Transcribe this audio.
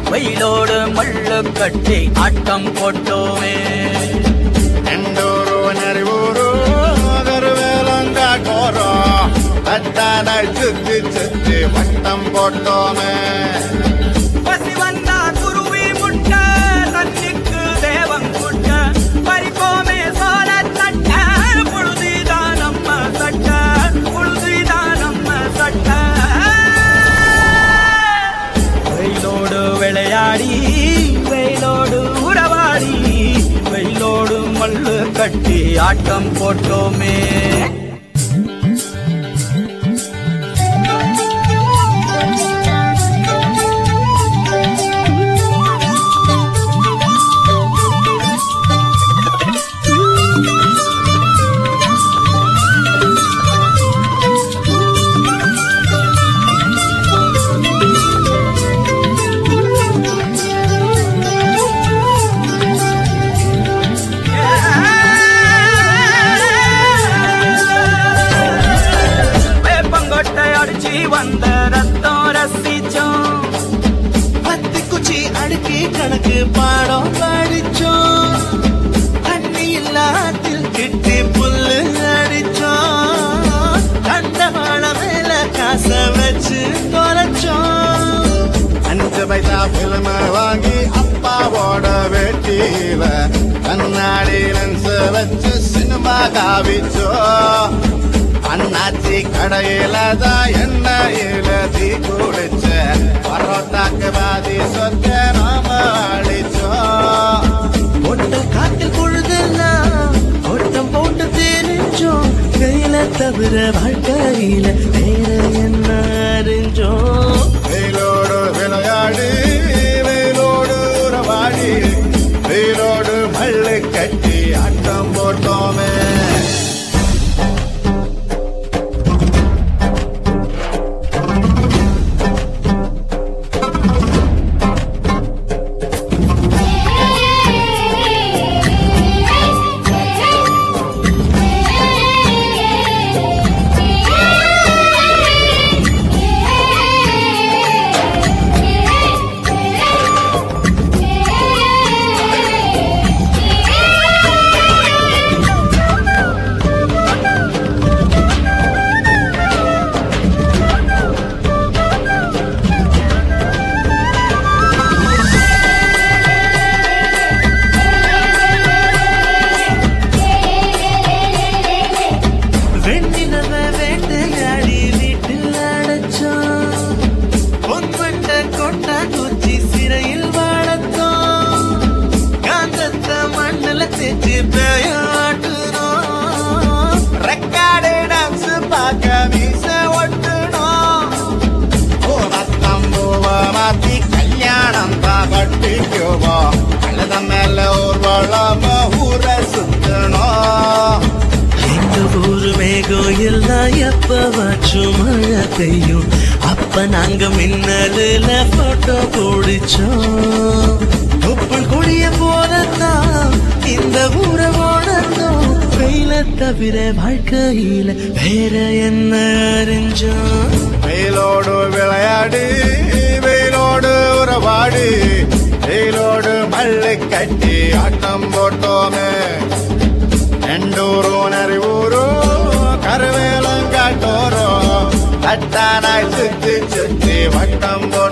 வெயிலோடு மல்லு கட்டி ஆட்டம் போட்டோமே ಎಂಡೂರು ನೆರವೂರು கருவேலங்காட்டோரோ தட்டான சுத்தி சுத்தி வட்டம் போட்டோமே பசி வந்தா குருவி முட்ட தண்ணிக்கு தேவம் குட்ட பறிப்போமே சோழ தட்ட புழுதிதான் நம்ம சட்ட புழுதிதான் நம்ம சட்ட வெயிலோடு விளையாடி வெயிலோடு உறவாடி வெயிலோடு மல்லு கட்டி ஆட்டம் போட்டோமே வேப்பங்கொட்டை அடிச்சு வந்த ரத்தம் ரசிச்சோம் பத்து குச்சி அடுக்கி கணக்கு பாடம் படிச்சோம் தண்ணி இல்லாத்தில் கிட்டி புல்லு அடிச்சோம் கண்ட வாழ மேல காச வச்சு தொலைச்சோம் அஞ்சு பைசா பிலிம வாங்கி அப்பாவோட வெட்டியில கண்ணாடி லென்ஸ் வச்சு சினிமா காவிச்சோ அண்ணாச்சி கடையில தான் எண்ணெயில தீ குடிச்ச பரோட்டாக்கு பாதி சொத்த நாம அழிச்சோம் ஒட்டம் காத்தில் பொழுதெல்லாம் ஓட்டம் போட்டு தெரிஞ்சோம் கையில தவிர வாழ்க்கையில வேற என்ன அறிஞ்சோம் வெயிலோடு விளையாடி வெயிலோடு உறவாடி வெயிலோடு மல்லு கட்டி ஆட்டம் போட்டோமே வெண்ணிலவ வேட்டையாடி வீட்டில் அடைச்சோம் பொன்பட்ட கொட்டா குச்சி சிறையில் வாழத்தோம் காந்தத்த மண்ணில் தேச்சு பேயாட்டுனோம் ரெக்கார்டு டான்ஸ் பார்க்க வீச ஒட்டுனோம் பூவத்தம்பூவ மாத்தி கல்யாணம் தான் கட்டிக்குவோம் கழுத மேல ஊர்வலம் ஊர சுத்தணும் எங்க ஊரு மேகம் எல்லாம் எப்பவாச்சும் மழை பெய்யும் அப்ப நாங்க மின்னலுல போட்டோ பிடிச்சோம் ஒப்பன் கொடிய போலத்தான் இந்த ஊரை ஓடத்தோம் வெயில தவிர வாழ்க்கையில வேற என்ன அறிஞ்சோம் வெயிலோடு விளையாடி வெயிலோடு உறவாடி வெயிலோடு மல்லு கட்டி ஆட்டம் போட்டோமே எண்டூரு நரிவூரு கருவேலம் காட்டோரோ தட்டானாய் சுத்தி சுத்தி வட்டம் போட்டோமே